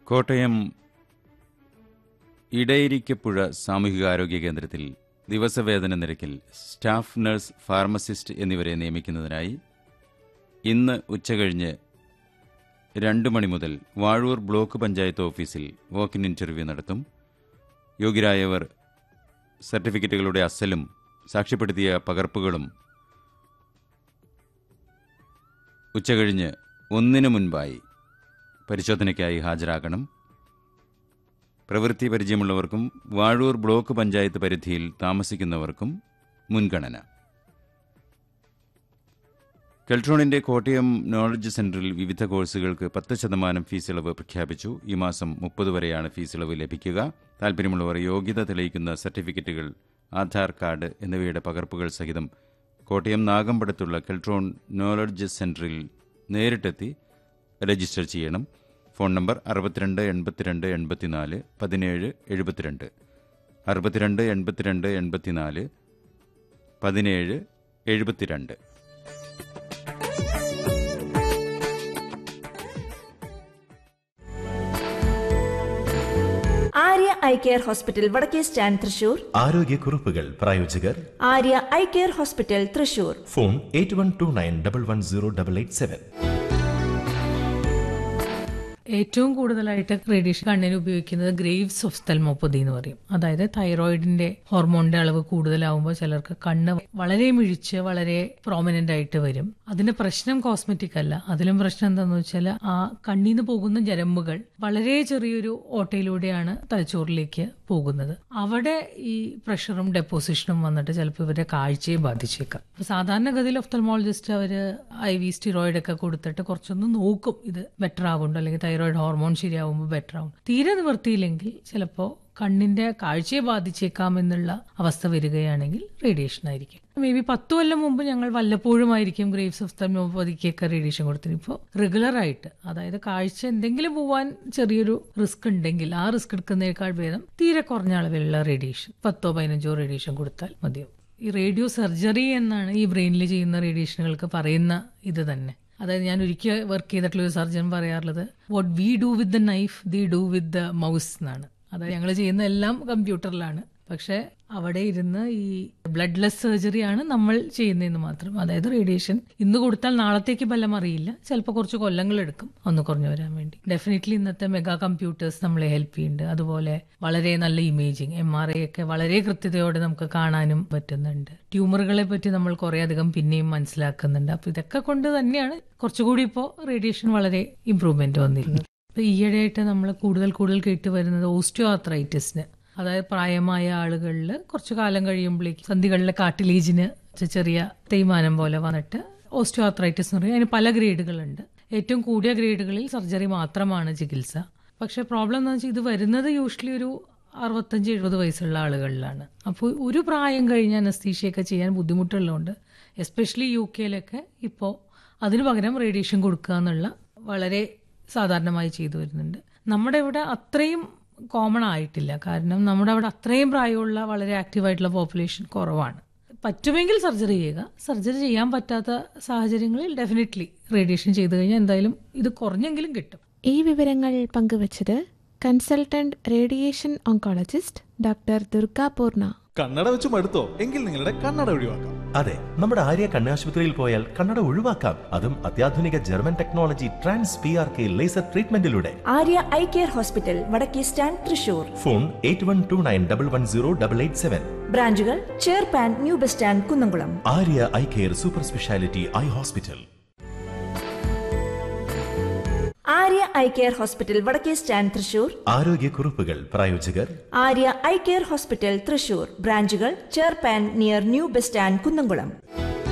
കോട്ടയം ഇടയിരിക്കപ്പുഴ സാമൂഹികാരോഗ്യ കേന്ദ്രത്തിൽ ദിവസവേതന നിരക്കിൽ staff nurse pharmacist എന്നിവരെ നിയമിക്കുന്നതിനായി ഇന്ന് ഉച്ചകഴിഞ്ഞ് രണ്ട് മണി മുതൽ വാഴൂർ ബ്ലോക്ക് പഞ്ചായത്ത് ഓഫീസിൽ വോക്കിൻ ഇന്റർവ്യൂ നടത്തും യോഗ്യരായവർ സർട്ടിഫിക്കറ്റുകളുടെ അസലും സാക്ഷ്യപ്പെടുത്തിയ പകർപ്പുകളും ഉച്ചകഴിഞ്ഞ് ഒന്നിനു മുൻപായി പരിശോധനയ്ക്കായി ഹാജരാക്കണം പ്രവൃത്തി പരിചയമുള്ളവർക്കും വാഴൂർ ബ്ലോക്ക് പഞ്ചായത്ത് പരിധിയിൽ താമസിക്കുന്നവർക്കും മുൻഗണന കെൽട്രോണിന്റെ കോട്ടയം നോളജ് സെന്ററിൽ വിവിധ കോഴ്സുകൾക്ക് പത്ത് ശതമാനം ഫീസ് ഇളവ് പ്രഖ്യാപിച്ചു ഈ മാസം മുപ്പത് വരെയാണ് ഫീസ് ഇളവ് ലഭിക്കുക താൽപ്പര്യമുള്ളവർ യോഗ്യത തെളിയിക്കുന്ന സർട്ടിഫിക്കറ്റുകൾ ആധാർ കാർഡ് എന്നിവയുടെ പകർപ്പുകൾ സഹിതം കോട്ടയം നാഗമ്പടത്തുള്ള കെൽട്രോൺ നോളജ് സെന്ററിൽ നേരിട്ടെത്തി രജിസ്റ്റർ ചെയ്യണം ഫോൺ നമ്പർ അറുപത്തിരണ്ട് എൺപത്തിരണ്ട് എൺപത്തിനാല് പതിനേഴ് എഴുപത്തിരണ്ട് അറുപത്തിരണ്ട് എൺപത്തിരണ്ട് എൺപത്തിനാല് പതിനേഴ് എഴുപത്തിരണ്ട് ആര്യ ഐ കെയർ ഹോസ്പിറ്റൽ വടക്കേ സ്റ്റാൻഡ് തൃശൂർ ആരോഗ്യക്കുറിപ്പുകൾ പ്രായോജകർ Arya eye care hospital Thrissur phone eight one two nine double one zero double eight seven ഏറ്റവും കൂടുതലായിട്ട് റേഡിയേഷൻ കണ്ണിന് ഉപയോഗിക്കുന്നത് ഗ്രേവ്സ് ഓഫ് സ്ഥൽമോപ്പതി എന്ന് പറയും അതായത് തൈറോയിഡിന്റെ ഹോർമോണിന്റെ അളവ് കൂടുതലാവുമ്പോൾ ചിലർക്ക് കണ്ണ് വളരെ മിഴിച്ച് വളരെ പ്രോമിനന്റ് ആയിട്ട് വരും അതിന്റെ പ്രശ്നം കോസ്മെറ്റിക് അല്ല അതിലും പ്രശ്നം എന്താണെന്ന് വെച്ചാൽ ആ കണ്ണീന്ന് പോകുന്ന ഞരമ്പുകൾ വളരെ ചെറിയൊരു ഓട്ടയിലൂടെയാണ് തലച്ചോറിലേക്ക് പോകുന്നത് അവിടെ ഈ പ്രഷറും ഡെപ്പോസിഷനും വന്നിട്ട് ചിലപ്പോൾ ഇവരുടെ കാഴ്ചയെ ബാധിച്ചേക്കാം അപ്പൊ സാധാരണഗതിയിൽ ഒഫ്തൽമോളജിസ്റ്റ് അവര് ഐ വി സ്റ്റിറോയിഡ് ഒക്കെ കൊടുത്തിട്ട് കുറച്ചൊന്ന് നോക്കും ഇത് ബെറ്റർ ആവുന്നുണ്ടോ അല്ലെങ്കിൽ തൈറോയിഡ് ഹോർമോൺ ശരിയാവുമ്പോൾ ബെറ്റർ ആവും തീരെ നിവർത്തിയില്ലെങ്കിൽ ചിലപ്പോൾ കണ്ണിന്റെ കാഴ്ചയെ ബാധിച്ചേക്കാം എന്നുള്ള അവസ്ഥ വരികയാണെങ്കിൽ റേഡിയേഷൻ ആയിരിക്കും മേ ബി പത്ത് കൊല്ലം മുമ്പ് ഞങ്ങൾ വല്ലപ്പോഴുമായിരിക്കും ഗ്രേവ്സ് ഓഫ് തൽമോപ്പതിക്കൊക്കെ റേഡിയേഷൻ കൊടുത്തിരുന്നത് ഇപ്പോൾ റെഗുലർ ആയിട്ട് അതായത് കാഴ്ച എന്തെങ്കിലും പോവാൻ ചെറിയൊരു റിസ്ക് ഉണ്ടെങ്കിൽ ആ റിസ്ക് എടുക്കുന്നതിനേക്കാൾ ഭേദം തീരെ കുറഞ്ഞ അളവിലുള്ള റേഡിയേഷൻ പത്തോ പതിനഞ്ചോ റേഡിയേഷൻ കൊടുത്താൽ മതിയാവും ഈ റേഡിയോ സർജറി എന്നാണ് ഈ ബ്രെയിനിൽ ചെയ്യുന്ന റേഡിയേഷനുകൾക്ക് പറയുന്ന ഇത് തന്നെ അതായത് ഞാൻ ഒരിക്കൽ വർക്ക് ചെയ്തിട്ടുള്ള ഒരു സർജൻ പറയാറുള്ളത് what we do with the knife they do with the mouse എന്നാണ് അതായത് ഞങ്ങൾ ചെയ്യുന്ന എല്ലാം കമ്പ്യൂട്ടറിലാണ് പക്ഷെ അവിടെ ഇരുന്ന് ഈ ബ്ലഡ്ലെസ് സർജറിയാണ് നമ്മൾ ചെയ്യുന്നതെന്ന് മാത്രം അതായത് റേഡിയേഷൻ ഇന്ന് കൊടുത്താൽ നാളത്തേക്ക് ഫലം അറിയില്ല ചിലപ്പോൾ കുറച്ച് കൊല്ലങ്ങൾ എടുക്കും ഒന്ന് കുറഞ്ഞു വരാൻ വേണ്ടി ഡെഫിനറ്റ്ലി ഇന്നത്തെ മെഗാ കമ്പ്യൂട്ടേഴ്സ് നമ്മളെ ഹെൽപ്പ് ചെയ്യുന്നുണ്ട് അതുപോലെ വളരെ നല്ല ഇമേജിങ് എം ആർ ഐ ഒക്കെ വളരെ കൃത്യതയോടെ നമുക്ക് കാണാനും പറ്റുന്നുണ്ട് ട്യൂമറുകളെ പറ്റി നമ്മൾ കുറെ അധികം പിന്നെയും മനസ്സിലാക്കുന്നുണ്ട് അപ്പൊ ഇതൊക്കെ കൊണ്ട് തന്നെയാണ് കുറച്ചുകൂടി ഇപ്പോൾ റേഡിയേഷൻ വളരെ ഇമ്പ്രൂവ്മെന്റ് വന്നിരുന്നത് ഇപ്പൊ ഈയിടെയായിട്ട് നമ്മൾ കൂടുതൽ കൂടുതൽ കേട്ട് വരുന്നത് ഓസ്റ്റിയോ ആർത്രൈറ്റിസിന് അതായത് പ്രായമായ ആളുകളിൽ കുറച്ചു കാലം കഴിയുമ്പോഴേക്കും സന്ധികളിലെ കാട്ടിലീജിന് ചെറിയ തേയ്മാനം പോലെ വന്നിട്ട് ഓസ്റ്റിയോ ആർത്രൈറ്റിസ് എന്ന് പറയും അതിന് പല ഗ്രേഡുകളുണ്ട് ഏറ്റവും കൂടിയ ഗ്രേഡുകളിൽ സർജറി മാത്രമാണ് ചികിത്സ പക്ഷെ പ്രോബ്ലം എന്ന് വെച്ചാൽ ഇത് വരുന്നത് യൂഷ്വലി ഒരു അറുപത്തഞ്ച് എഴുപത് വയസ്സുള്ള ആളുകളിലാണ് അപ്പോൾ ഒരു പ്രായം കഴിഞ്ഞ് അനസ്തീഷയൊക്കെ ചെയ്യാൻ ബുദ്ധിമുട്ടുള്ളതുകൊണ്ട് എസ്പെഷ്യലി യു കെയിലൊക്കെ ഇപ്പോൾ അതിനു പകരം റേഡിയേഷൻ കൊടുക്കുക എന്നുള്ള വളരെ സാധാരണമായി ചെയ്തു വരുന്നുണ്ട് നമ്മുടെ ഇവിടെ അത്രയും കോമൺ ആയിട്ടില്ല കാരണം നമ്മുടെ അവിടെ അത്രയും പ്രായമുള്ള വളരെ ആക്റ്റീവായിട്ടുള്ള പോപ്പുലേഷൻ കുറവാണ് പറ്റുമെങ്കിൽ സർജറി ചെയ്യുക സർജറി ചെയ്യാൻ പറ്റാത്ത സാഹചര്യങ്ങളിൽ ഡെഫിനറ്റ്ലി റേഡിയേഷൻ ചെയ്തു കഴിഞ്ഞാൽ എന്തായാലും ഇത് കുറഞ്ഞെങ്കിലും കിട്ടും ഈ വിവരങ്ങൾ പങ്കുവച്ചത് consultant radiation oncologist doctor Durga Poorna കണ്ണട വെച്ച് മടുത്തോ എങ്കിൽ നിങ്ങളുടെ കണ്ണട ഒഴിവാക്കാം അതെ നമ്മുടെ ആര്യ കണ്ണാശുപത്രിയിൽ പോയാൽ കണ്ണട ഒഴിവാക്കാം അതും അത്യാധുനിക German technology trans P R K laser ട്രീറ്റ്മെന്റിലൂടെ ആര്യ ഐ കെയർ ഹോസ്പിറ്റൽ വടക്കേ stand Thrissur phone eight one two nine double one zero double eight seven ബ്രാഞ്ചുകൾ ചേർപ്പാൻ new bus stand Kunnamkulam Arya eye care super speciality eye hospital Arya eye care hospital വടക്കേ stand Thrissur ആരോഗ്യക്കുറിപ്പുകൾ പ്രായോജകർ Arya eye care hospital Thrissur ബ്രാഞ്ചുകൾ ചേർപ്പാൻ near new bus stand Kunnamkulam